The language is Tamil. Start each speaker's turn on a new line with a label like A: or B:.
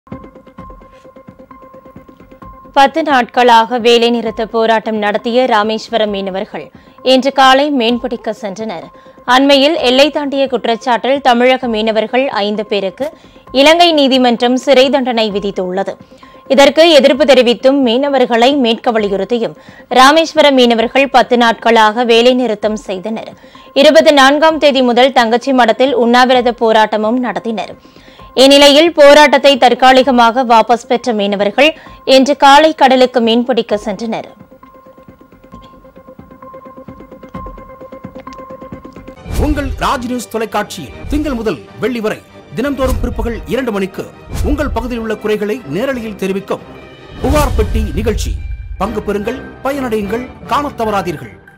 A: பத்து நாட்களாக வேலைநிறுத்த போராட்டம் நடத்திய ராமேஸ்வரம் மீனவர்கள் இன்று காலை மீன்பிடிக்க சென்றனர் அண்மையில் எல்லை தாண்டிய குற்றச்சாட்டில் தமிழக மீனவர்கள் ஐந்து பேருக்கு இலங்கை நீதிமன்றம் சிறை தண்டனை விதித்துள்ளது இதற்கு எதிர்ப்பு தெரிவித்தும் மீனவர்களை மீட்க வலியுறுத்தியும் ராமேஸ்வரம் மீனவர்கள் பத்து நாட்களாக வேலைநிறுத்தம் செய்தனர் இருபத்தி நான்காம் தேதி முதல் தங்கச்சி மடத்தில் உண்ணாவிரத போராட்டமும் நடத்தினர் இந்நிலையில் போராட்டத்தை தற்காலிகமாக வாபஸ் பெற்ற மீனவர்கள் இன்று காலை கடலுக்கு மீன்பிடிக்க சென்றனர்
B: உங்கள் ராஜ் நியூஸ் தொலைக்காட்சியில் திங்கள் முதல் வெள்ளி வரை தினம்தோறும் பிற்பகல் இரண்டு மணிக்கு உங்கள் பகுதியில் உள்ள குறைகளை நேரலையில் தெரிவிக்கும் புகார் பெட்டி நிகழ்ச்சி பங்கு பெறுங்கள் பயனடையுங்கள் காணத் தவறாதீர்கள்